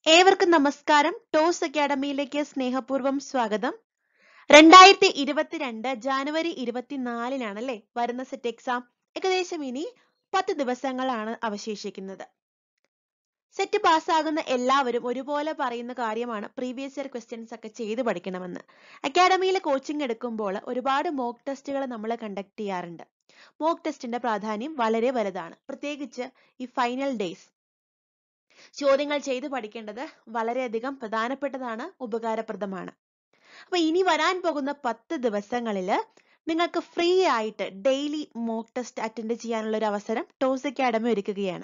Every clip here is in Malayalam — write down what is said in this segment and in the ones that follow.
ഏവർക്കും നമസ്കാരം ടോസ് അക്കാഡമിയിലേക്ക് സ്നേഹപൂർവ്വം സ്വാഗതം രണ്ടായിരത്തി ഇരുപത്തിരണ്ട് ജാനുവരി ഇരുപത്തിനാലിനാണ് അല്ലേ വരുന്ന സെറ്റ് എക്സാം ഏകദേശം ഇനി പത്ത് ദിവസങ്ങളാണ് അവശേഷിക്കുന്നത് സെറ്റ് പാസ്സാകുന്ന എല്ലാവരും ഒരുപോലെ പറയുന്ന കാര്യമാണ് പ്രീവിയസ് ഇയർ ക്വസ്റ്റ്യൻസ് ഒക്കെ ചെയ്ത് പഠിക്കണമെന്ന് അക്കാഡമിയിൽ കോച്ചിങ് എടുക്കുമ്പോൾ ഒരുപാട് മോക്ക് ടെസ്റ്റുകൾ നമ്മൾ കണ്ടക്ട് ചെയ്യാറുണ്ട് മോക്ക് ടെസ്റ്റിന്റെ പ്രാധാന്യം വളരെ വലുതാണ് പ്രത്യേകിച്ച് ഈ ഫൈനൽ ഡേയ്സ് ചോദ്യങ്ങൾ ചെയ്ത് പഠിക്കേണ്ടത് വളരെയധികം പ്രധാനപ്പെട്ടതാണ് ഉപകാരപ്രദമാണ് അപ്പൊ ഇനി വരാൻ പോകുന്ന പത്ത് ദിവസങ്ങളിൽ നിങ്ങൾക്ക് ഫ്രീ ആയിട്ട് ഡെയിലി മോക്ക് ടെസ്റ്റ് അറ്റൻഡ് ചെയ്യാനുള്ള ഒരു അവസരം ടോസ് അക്കാഡമി ഒരുക്കുകയാണ്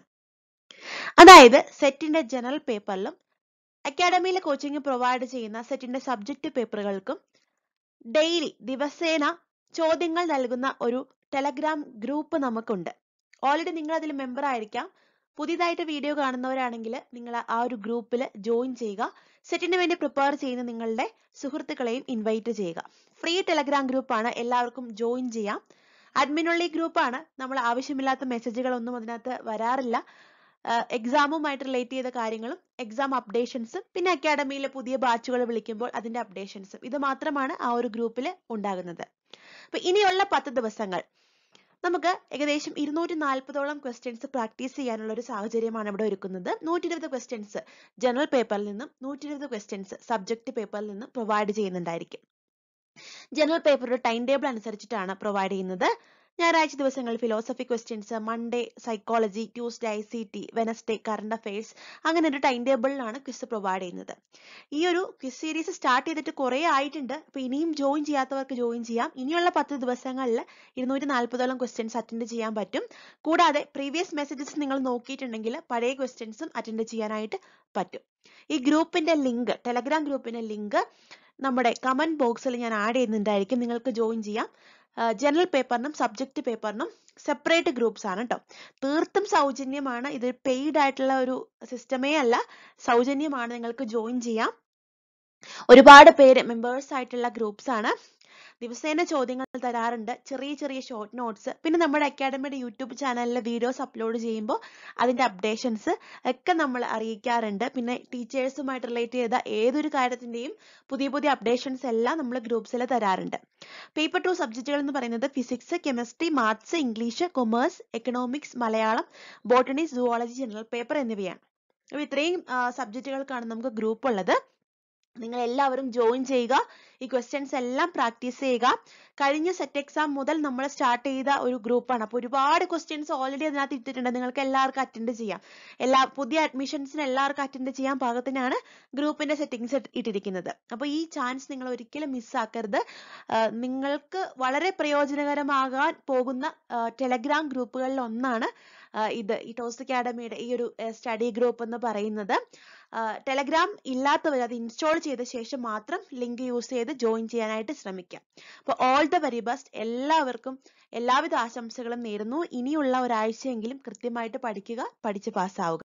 അതായത് സെറ്റിന്റെ ജനറൽ പേപ്പറിലും അക്കാഡമിയിലെ കോച്ചിങ് പ്രൊവൈഡ് ചെയ്യുന്ന സെറ്റിന്റെ സബ്ജക്ട് പേപ്പറുകൾക്കും ഡെയിലി ദിവസേന ചോദ്യങ്ങൾ നൽകുന്ന ഒരു ടെലഗ്രാം ഗ്രൂപ്പ് നമുക്കുണ്ട് ഓൾറെഡി നിങ്ങൾ അതിൽ മെമ്പർ ആയിരിക്കാം പുതിയതായിട്ട് വീഡിയോ കാണുന്നവരാണെങ്കിൽ നിങ്ങൾ ആ ഒരു ഗ്രൂപ്പിൽ ജോയിൻ ചെയ്യുക സെറ്റിന് വേണ്ടി പ്രിപ്പയർ ചെയ്യുന്ന നിങ്ങളുടെ സുഹൃത്തുക്കളെയും ഇൻവൈറ്റ് ചെയ്യുക ഫ്രീ ടെലഗ്രാം ഗ്രൂപ്പാണ് എല്ലാവർക്കും ജോയിൻ ചെയ്യാം അഡ്മിനുള്ള ഗ്രൂപ്പാണ് നമ്മൾ ആവശ്യമില്ലാത്ത മെസ്സേജുകളൊന്നും അതിനകത്ത് വരാറില്ല എക്സാമുമായിട്ട് റിലേറ്റ് ചെയ്ത കാര്യങ്ങളും എക്സാം അപ്ഡേഷൻസും പിന്നെ അക്കാഡമിയിലെ പുതിയ ബാച്ചുകൾ വിളിക്കുമ്പോൾ അതിന്റെ അപ്ഡേഷൻസും ഇത് മാത്രമാണ് ആ ഒരു ഗ്രൂപ്പിൽ ഉണ്ടാകുന്നത് അപ്പൊ ഇനിയുള്ള പത്ത് ദിവസങ്ങൾ നമുക്ക് ഏകദേശം ഇരുന്നൂറ്റി നാൽപ്പതോളം ക്വസ്റ്റ്യൻസ് പ്രാക്ടീസ് ചെയ്യാനുള്ള ഒരു സാഹചര്യമാണ് ഇവിടെ ഒരുക്കുന്നത് നൂറ്റി ഇരുപത് ക്വസ്റ്റ്യൻസ് ജനറൽ പേപ്പറിൽ നിന്നും നൂറ്റി ഇരുപത് ക്വസ്റ്റ്യൻസ് സബ്ജക്ട് പേപ്പറിൽ നിന്നും പ്രൊവൈഡ് ചെയ്യുന്നുണ്ടായിരിക്കും ജനറൽ പേപ്പറുടെ ടൈം ടേബിൾ അനുസരിച്ചിട്ടാണ് പ്രൊവൈഡ് ചെയ്യുന്നത് ഞായറാഴ്ച ദിവസങ്ങളിൽ philosophy questions Monday psychology Tuesday I C T Wednesday current affairs അങ്ങനെ ഒരു ടൈം ടേബിളിലാണ് ക്വിസ് പ്രൊവൈഡ് ചെയ്യുന്നത് ഈ ഒരു ക്വിസ് സീരീസ് സ്റ്റാർട്ട് ചെയ്തിട്ട് കുറേ ആയിട്ടുണ്ട് അപ്പൊ ഇനിയും ജോയിൻ ചെയ്യാത്തവർക്ക് ജോയിൻ ചെയ്യാം ഇനിയുള്ള പത്ത് ദിവസങ്ങളിൽ ഇരുന്നൂറ്റി നാൽപ്പതോളം ക്വസ്റ്റ്യൻസ് അറ്റൻഡ് ചെയ്യാൻ പറ്റും കൂടാതെ പ്രീവിയസ് മെസ്സേജസ് നിങ്ങൾ നോക്കിയിട്ടുണ്ടെങ്കിൽ പഴയ ക്വസ്റ്റ്യൻസും അറ്റൻഡ് ചെയ്യാനായിട്ട് പറ്റും ഈ ഗ്രൂപ്പിന്റെ ലിങ്ക് ടെലഗ്രാം ഗ്രൂപ്പിന്റെ ലിങ്ക് നമ്മുടെ കമന്റ് ബോക്സിൽ ഞാൻ ആഡ് ചെയ്യുന്നുണ്ടായിരിക്കും നിങ്ങൾക്ക് ജോയിൻ ചെയ്യാം ജനറൽ പേപ്പറിനും സബ്ജക്ട് പേപ്പറിനും സെപ്പറേറ്റ് ഗ്രൂപ്പ്സ് ആണ് കേട്ടോ തീർത്തും സൗജന്യമാണ് ഇത് പെയ്ഡ് ആയിട്ടുള്ള ഒരു സിസ്റ്റമേ അല്ല സൗജന്യമാണ് നിങ്ങൾക്ക് ജോയിൻ ചെയ്യാം ഒരുപാട് പേര് മെമ്പേഴ്സ് ആയിട്ടുള്ള ഗ്രൂപ്പ്സ് ആണ് ദിവസേന ചോദ്യങ്ങൾ തരാറുണ്ട് ചെറിയ ചെറിയ ഷോർട്ട് നോട്ട്സ് പിന്നെ നമ്മുടെ അക്കാഡമിയുടെ യൂട്യൂബ് ചാനലിൽ വീഡിയോസ് അപ്ലോഡ് ചെയ്യുമ്പോൾ അതിന്റെ അപ്ഡേഷൻസ് ഒക്കെ നമ്മൾ അറിയിക്കാറുണ്ട് പിന്നെ ടീച്ചേഴ്സുമായിട്ട് റിലേറ്റ് ചെയ്ത ഏതൊരു കാര്യത്തിന്റെയും പുതിയ പുതിയ അപ്ഡേഷൻസ് എല്ലാം നമ്മൾ ഗ്രൂപ്പ്സിൽ തരാറുണ്ട് പേപ്പർ ടു സബ്ജക്റ്റുകൾ എന്ന് പറയുന്നത് physics chemistry maths English commerce economics Malayalam botany zoology general paper എന്നിവയാണ് അപ്പൊ ഇത്രയും സബ്ജക്റ്റുകൾക്കാണ് നമുക്ക് ഗ്രൂപ്പ് ഉള്ളത് നിങ്ങൾ എല്ലാവരും ജോയിൻ ചെയ്യുക ഈ ക്വസ്റ്റ്യൻസ് എല്ലാം പ്രാക്ടീസ് ചെയ്യുക കഴിഞ്ഞ സെറ്റ് എക്സാം മുതൽ നമ്മൾ സ്റ്റാർട്ട് ചെയ്ത ഒരു ഗ്രൂപ്പാണ് അപ്പോൾ ഒരുപാട് ക്വസ്റ്റ്യൻസ് ഓൾറെഡി അതിനകത്ത് ഇട്ടിട്ടുണ്ട് നിങ്ങൾക്ക് എല്ലാവർക്കും അറ്റൻഡ് ചെയ്യാം എല്ലാ പുതിയ അഡ്മിഷൻസിന് എല്ലാവർക്കും അറ്റൻഡ് ചെയ്യാൻ പാകത്തിനാണ് ഗ്രൂപ്പിന്റെ സെറ്റിംഗ്സ് ഇട്ടിരിക്കുന്നത് അപ്പോൾ ഈ ചാൻസ് നിങ്ങൾ ഒരിക്കലും മിസ്സാക്കരുത് നിങ്ങൾക്ക് വളരെ പ്രയോജനകരമാകാൻ പോകുന്ന ടെലഗ്രാം ഗ്രൂപ്പുകളിൽ ഒന്നാണ് ഇത് ഈ ടോസ് അക്കാഡമിയുടെ ഈ ഒരു സ്റ്റഡി ഗ്രൂപ്പ് എന്ന് പറയുന്നത് ടെലഗ്രാം ഇല്ലാത്തവർ അത് ഇൻസ്റ്റാൾ ചെയ്ത ശേഷം മാത്രം ലിങ്ക് യൂസ് ചെയ്ത് ജോയിൻ ചെയ്യാനായിട്ട് ശ്രമിക്കാം അപ്പോൾ ഓൾ ദ വെരി ബെസ്റ്റ് എല്ലാവർക്കും എല്ലാവിധ ആശംസകളും നേരുന്നു ഇനിയുള്ള ഒരാഴ്ചയെങ്കിലും കൃത്യമായിട്ട് പഠിക്കുക പഠിച്ച് പാസ്സാവുക